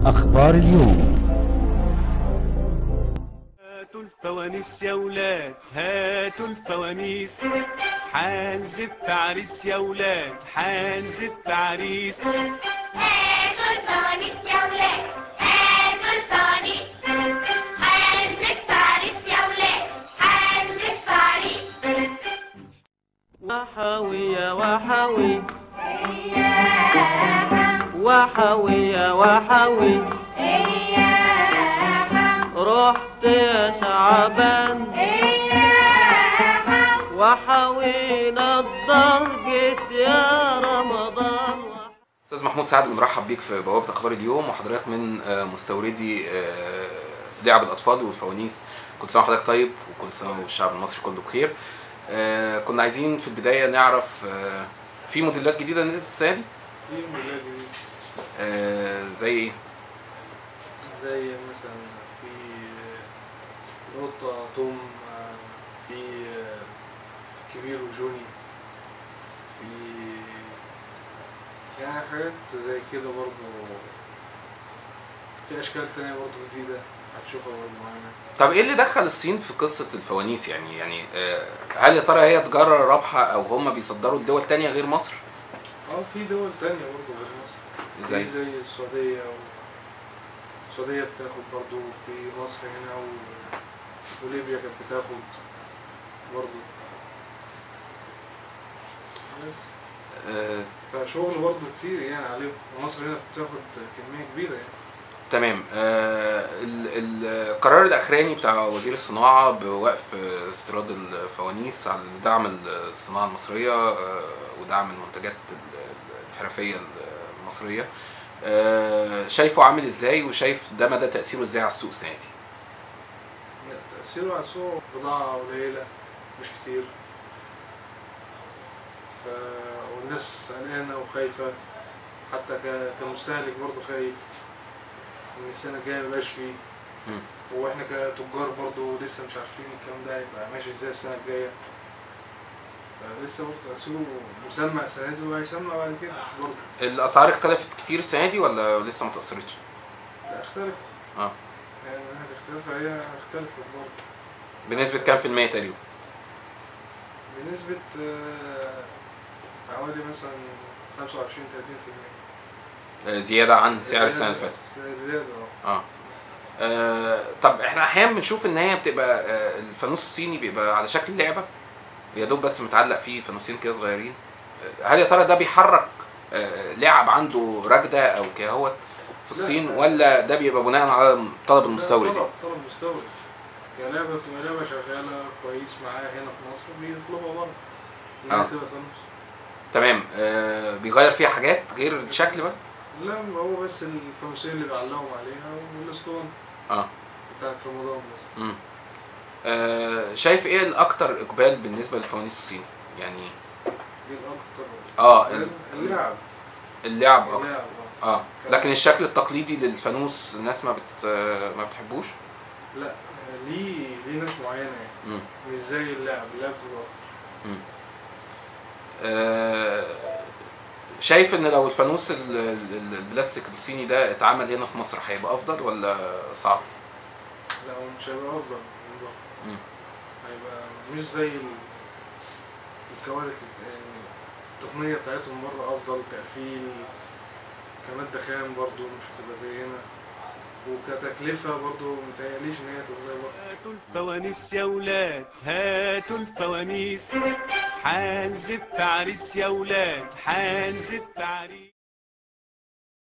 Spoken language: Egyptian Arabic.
أخبار اليوم هاتوا الفوانيس يا ولاد هاتوا الفوانيس حنزف عريس يا ولاد حنزف عريس هاتوا الفوانيس يا ولاد هاتوا الفوانيس حنزف عريس يا ولاد حنزف عريس وحوي يا وحوي وحوي يا وحوي رحت يا شعبان وحوينا الضرجة يا رمضان استاذ محمود سعد بنرحب بيك في بوابه اخبار اليوم وحضرتك من آه، مستوردي آه، لعب الاطفال والفوانيس كل سنه وحضرتك طيب وكل سنه والشعب المصري كله بخير آه، كنا عايزين في البدايه نعرف آه، في موديلات جديده نزلت السنه دي في موديلات جديدة آه، زي ايه زي مثلا في قطة توم آه، في آه، كبير وجوني في يعني حاجات زي كده برضو في أشكال تانية برضو جديدة هتشوفها برضو معانا طب ايه اللي دخل الصين في قصه الفوانيس يعني يعني آه، هل يا ترى هي تجاره رابحه او هم بيصدروا لدول تانية غير مصر اه في دول تانية برضو غير مصر زي في زي السعودية و... السعودية بتاخد برضو في مصر هنا و... وليبيا كانت بتاخد برضو بس آه، فشغل برضو كتير يعني عليهم ومصر هنا بتاخد كمية كبيرة يعني تمام آه، ال- ال- القرار الاخراني بتاع وزير الصناعه بوقف آه، استيراد الفوانيس على دعم الصناعه المصريه آه، ودعم المنتجات ال- ال- الحرفيه المصريه آه، شايفه عامل ازاي وشايف ده مدى تاثيره ازاي على السوق السنه دي لا، تأثيره على السوق بضاعة قليلة مش كتير ف... والناس قلقانة وخايفة حتى ك... كمستهلك برضو خايف إن السنة الجاية ميبقاش فيه مم. واحنا كتجار برضو لسه مش عارفين الكلام ده هيبقى ماشي ازاي السنة الجاية فلسه برضه تأثيره مسمع السنة دي وهيسمع بعد كده برضه الاسعار اختلفت كتير السنه دي ولا لسه ما تاثرتش لا اختلف اه يعني من ناحية اختلافها هي اختلفت برضه بنسبه كام في الميه تقريبا بنسبة آه، حوالي مثلا 25 30% آه، زياده عن سعر السنه اللي فاتت زيادة اه اه آه، طب احنا احيانا بنشوف ان هي بتبقى آه، الفانوس الصيني بيبقى على شكل لعبه يا دوب بس متعلق فيه فانوسين كده صغيرين آه، هل يا ترى ده بيحرك آه، لعب عنده رجده او كهوت في لا، الصين لا. ولا ده بيبقى بناء على طلب المستورد طلب طلب مستورد كلعبة بتبقى لعبة شغالة كويس معاها هنا في مصر بيطلبها بره إنها آه. تبقى فانوس تمام آه، بيغير فيها حاجات غير الشكل بقى لا هو بس الفانوسين اللي بيعلقهم عليها والاسطوانة اه بتاعت رمضان بس مم. آه، شايف ايه الاكتر اقبال بالنسبه للفوانيس الصيني يعني دي الأكتر اه ال- اللعب اللعب اكتر اللعب آه. اه لكن الشكل التقليدي للفانوس الناس ما بت ما بتحبوش لا ليه ليه ناس معينة يعني مم. مش زي اللعب اللعب بتبقى أكتر آه، شايف ان لو الفانوس ال- ال- البلاستيك الصيني ده اتعمل هنا في مصر هيبقى افضل ولا صعب؟ لا هو مش هيبقى أفضل من بره مم. هيبقى مش زي ال- الكواليتي يعني التقنية بتاعتهم بره أفضل تقفيل كمادة خام برضو مش هتبقى زي هنا وكتكلفة برضو متهيأليش إن هي تبقى زي بره هاتوا الفوانيس يا ولاد هاتوا الفوانيس حنزف عريس يا ولاد حنزف عريس